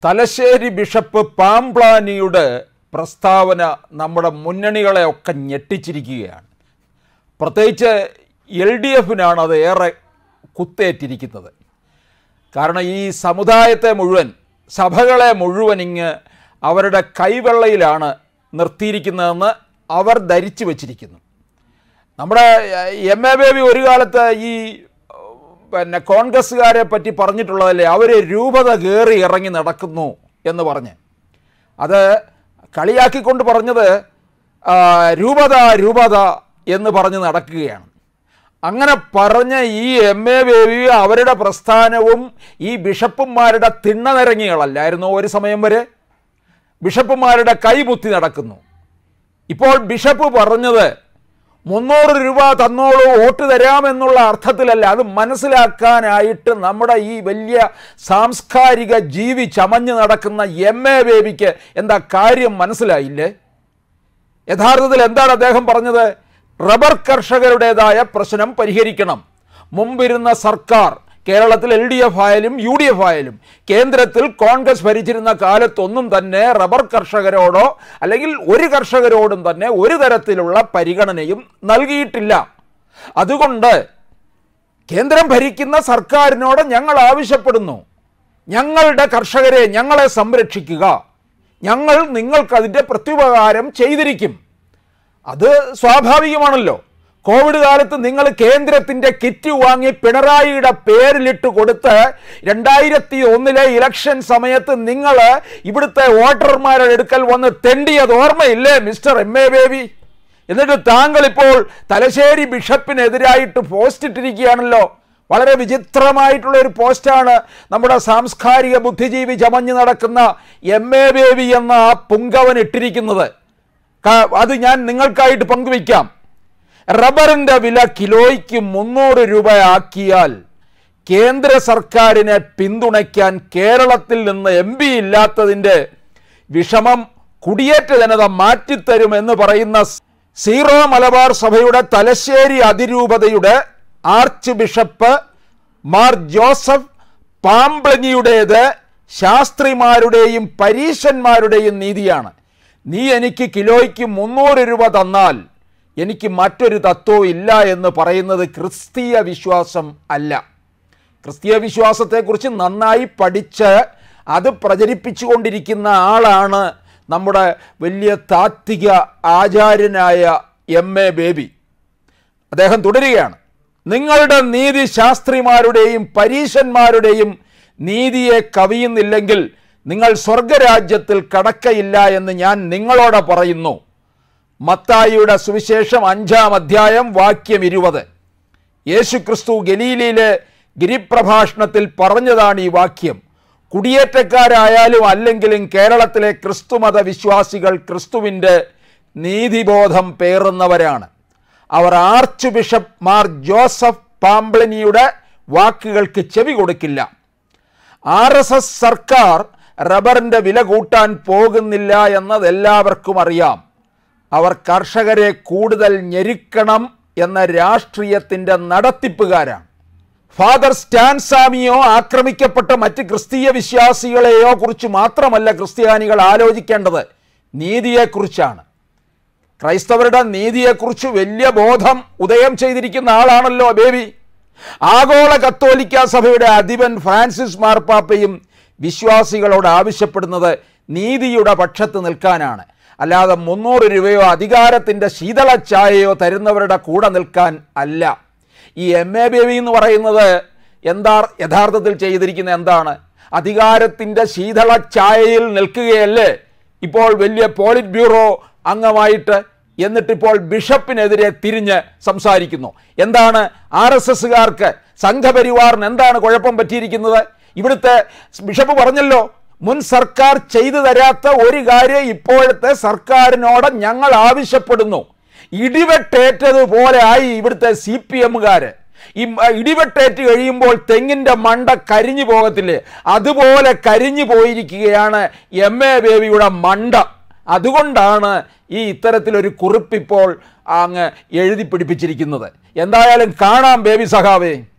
Thalassery bishop പാംപ്ലാനിയുടെ പ്രസ്താവന നമ്മുടെ മുന്നണികളെ ഒക്കെ ഞെട്ടിച്ചിരിക്കുകയാണ് പ്രത്യേകിച്ച് എൽ ഡി എഫിനാണ് അത് ഏറെ കുത്തേറ്റിരിക്കുന്നത് കാരണം ഈ സമുദായത്തെ മുഴുവൻ സഭകളെ മുഴുവൻ ഇങ്ങ് അവരുടെ കൈവെള്ളയിലാണ് നിർത്തിയിരിക്കുന്നതെന്ന് അവർ ധരിച്ചു വച്ചിരിക്കുന്നു നമ്മുടെ എം എ ബേബി ഒരു കാലത്ത് ഈ പിന്നെ കോൺഗ്രസ്സുകാരെ പറ്റി പറഞ്ഞിട്ടുള്ളതല്ലേ അവർ രൂപത കയറി ഇറങ്ങി നടക്കുന്നു എന്ന് പറഞ്ഞ് അത് കളിയാക്കിക്കൊണ്ട് പറഞ്ഞത് ആ, രൂപത രൂപത എന്ന് പറഞ്ഞ് നടക്കുകയാണ് അങ്ങനെ പറഞ്ഞ ഈ എം എ ബേബി അവരുടെ പ്രസ്ഥാനവും ഈ ബിഷപ്പുമാരുടെ തിണ്ണനിരങ്ങികളല്ലായിരുന്നു ഒരു സമയം വരെ ബിഷപ്പുമാരുടെ കൈമുത്തി നടക്കുന്നു ഇപ്പോൾ ബിഷപ്പ് പറഞ്ഞത് മുന്നൂറ് രൂപ തന്നോളൂ വോട്ട് തരാമെന്നുള്ള അർത്ഥത്തിലല്ല അത് മനസ്സിലാക്കാനായിട്ട് നമ്മുടെ ഈ വലിയ സാംസ്കാരിക ജീവി ചമഞ്ഞ് നടക്കുന്ന എം എ ബേബിക്ക് എന്താ കാര്യം മനസ്സിലായില്ലേ യഥാർത്ഥത്തിൽ എന്താണ് അദ്ദേഹം പറഞ്ഞത് റബ്ബർ കർഷകരുടേതായ പ്രശ്നം പരിഹരിക്കണം മുമ്പിരുന്ന സർക്കാർ കേരളത്തിൽ എൽ ഡി എഫ് ആയാലും യു ഡി എഫ് ആയാലും കേന്ദ്രത്തിൽ കോൺഗ്രസ് ഭരിച്ചിരുന്ന കാലത്തൊന്നും തന്നെ റബ്ബർ കർഷകരോടോ അല്ലെങ്കിൽ ഒരു കർഷകരോടും തന്നെ ഒരു തരത്തിലുള്ള പരിഗണനയും നൽകിയിട്ടില്ല അതുകൊണ്ട് കേന്ദ്രം ഭരിക്കുന്ന സർക്കാരിനോട് ഞങ്ങൾ ആവശ്യപ്പെടുന്നു ഞങ്ങളുടെ കർഷകരെ ഞങ്ങളെ സംരക്ഷിക്കുക ഞങ്ങൾ നിങ്ങൾക്കതിൻ്റെ പ്രത്യുപകാരം ചെയ്തിരിക്കും അത് സ്വാഭാവികമാണല്ലോ കോവിഡ് കാലത്ത് നിങ്ങൾ കേന്ദ്രത്തിന്റെ കിറ്റ് വാങ്ങി പിണറായിയുടെ പേരിലിട്ട് കൊടുത്ത് രണ്ടായിരത്തി ഒന്നിലെ ഇലക്ഷൻ സമയത്ത് നിങ്ങൾ ഇവിടുത്തെ വോട്ടർമാരുടെ അടുക്കൽ വന്ന് തെണ്ടിയത് ഓർമ്മയില്ലേ മിസ്റ്റർ എം എ ബേബി എന്നിട്ട് താങ്കൾ ഇപ്പോൾ തലശ്ശേരി ബിഷപ്പിനെതിരായിട്ട് പോസ്റ്റ് ഇട്ടിരിക്കുകയാണല്ലോ വളരെ വിചിത്രമായിട്ടുള്ള ഒരു പോസ്റ്റാണ് നമ്മുടെ സാംസ്കാരിക ബുദ്ധിജീവി ചമഞ്ഞു നടക്കുന്ന എം എ ബേബി എന്ന ആ പുങ്കവൻ ഇട്ടിരിക്കുന്നത് ക- അത് ഞാൻ നിങ്ങൾക്കായിട്ട് പങ്കുവയ്ക്കാം റബ്ബറിന്റെ വില കിലോയ്ക്ക് മുന്നൂറ് രൂപയാക്കിയാൽ കേന്ദ്ര സർക്കാരിനെ പിന്തുണയ്ക്കാൻ കേരളത്തിൽ നിന്ന് എം പി ഇല്ലാത്തതിൻ്റെ വിഷമം കുടിയേറ്റ ജനത മാറ്റിത്തരുമെന്ന് പറയുന്ന സീറോ മലബാർ സഭയുടെ തലശ്ശേരി അതിരൂപതയുടെ ആർച്ച് ബിഷപ്പ് മാർ ജോസഫ് പാമ്പ്ലങ്ങിയുടേത് ശാസ്ത്രിമാരുടെയും പരീശന്മാരുടെയും നീതിയാണ് നീ എനിക്ക് കിലോയ്ക്ക് മുന്നൂറ് രൂപ തന്നാൽ എനിക്ക് മറ്റൊരു തത്വവും ഇല്ല എന്ന് പറയുന്നത് ക്രിസ്തീയ വിശ്വാസം അല്ല ക്രിസ്തീയ വിശ്വാസത്തെക്കുറിച്ച് നന്നായി പഠിച്ച് അത് പ്രചരിപ്പിച്ചുകൊണ്ടിരിക്കുന്ന ആളാണ് നമ്മുടെ വലിയ താത്വിക ആചാര്യനായ എം എ ബേബി അദ്ദേഹം തുടരുകയാണ് നിങ്ങളുടെ നീതി ശാസ്ത്രിമാരുടെയും പരീശന്മാരുടെയും നീതിയെ കവിയുന്നില്ലെങ്കിൽ നിങ്ങൾ സ്വർഗരാജ്യത്തിൽ കടക്കയില്ല എന്ന് ഞാൻ നിങ്ങളോട് പറയുന്നു മത്തായിയുടെ സുവിശേഷം അഞ്ചാം അധ്യായം വാക്യം ഇരുപത് യേശു ക്രിസ്തു ഗലീലയിലെ ഗിരിപ്രഭാഷണത്തിൽ പറഞ്ഞതാണ് ഈ വാക്യം കുടിയേറ്റക്കാരായാലും അല്ലെങ്കിലും കേരളത്തിലെ ക്രിസ്തുമത വിശ്വാസികൾ ക്രിസ്തുവിൻ്റെ നീതിബോധം പേറുന്നവരാണ് അവർ ആർച്ച് ബിഷപ്പ് മാർ ജോസഫ് പാമ്പ്ലനിയുടെ വാക്കുകൾക്ക് ചെവി കൊടുക്കില്ല ആർ എസ് എസ് സർക്കാർ റബ്ബറിൻ്റെ വില കൂട്ടാൻ പോകുന്നില്ല എന്നത് എല്ലാവർക്കും അറിയാം അവർ കർഷകരെ കൂടുതൽ ഞെരുക്കണം എന്ന രാഷ്ട്രീയത്തിൻ്റെ നടത്തിപ്പുകാരാണ് ഫാദർ സ്റ്റാൻ സാമിയോ ആക്രമിക്കപ്പെട്ട മറ്റ് ക്രിസ്തീയ വിശ്വാസികളെയോ കുറിച്ച് മാത്രമല്ല ക്രിസ്ത്യാനികൾ ആലോചിക്കേണ്ടത് നീതിയെക്കുറിച്ചാണ് ക്രൈസ്തവരുടെ നീതിയെക്കുറിച്ച് വലിയ ബോധം ഉദയം ചെയ്തിരിക്കുന്ന ആളാണല്ലോ ബേബി ആഗോള കത്തോലിക്ക സഭയുടെ അധിപൻ ഫ്രാൻസിസ് മാർപ്പാപ്പയും വിശ്വാസികളോട് ആവശ്യപ്പെടുന്നത് നീതിയുടെ പക്ഷത്ത് നിൽക്കാനാണ് അല്ലാതെ മുന്നൂറ് രൂപയോ അധികാരത്തിൻ്റെ ശീതളച്ചായയോ തരുന്നവരുടെ കൂടെ നിൽക്കാൻ അല്ല ഈ എം എ ബേബി എന്ന് പറയുന്നത് എന്താ യഥാർത്ഥത്തിൽ ചെയ്തിരിക്കുന്ന എന്താണ് അധികാരത്തിൻ്റെ ശീതളച്ചായയിൽ നിൽക്കുകയല്ലേ ഇപ്പോൾ വലിയ പോളിറ്റ് ബ്യൂറോ അംഗമായിട്ട് എന്നിട്ടിപ്പോൾ ബിഷപ്പിനെതിരെ തിരിഞ്ഞ് സംസാരിക്കുന്നു എന്താണ് ആർ എസ് എസ്സുകാർക്ക് സംഘപരിവാറിന് എന്താണ് കുഴപ്പം പറ്റിയിരിക്കുന്നത് ഇവിടുത്തെ ബിഷപ്പ് പറഞ്ഞല്ലോ മുൻ സർക്കാർ ചെയ്തു തരാത്ത ഒരു കാര്യം ഇപ്പോഴത്തെ സർക്കാരിനോട് ഞങ്ങൾ ആവശ്യപ്പെടുന്നു ഇടിവെട്ടേറ്റതുപോലെ ആയി ഇവിടുത്തെ സി പി എമ്മുകാര് ഈ മ- ഇടിവെട്ടേറ്റ് കഴിയുമ്പോൾ തെങ്ങിൻ്റെ മണ്ട കരിഞ്ഞു പോകത്തില്ലേ അതുപോലെ കരിഞ്ഞു പോയിരിക്കുകയാണ് എം എ ബേബിയുടെ മണ്ട അതുകൊണ്ടാണ് ഈ ഇത്തരത്തിലൊരു കുറിപ്പിപ്പോൾ അങ്ങ് എഴുതി പിടിപ്പിച്ചിരിക്കുന്നത് എന്തായാലും കാണാം ബേബി സഖാവേ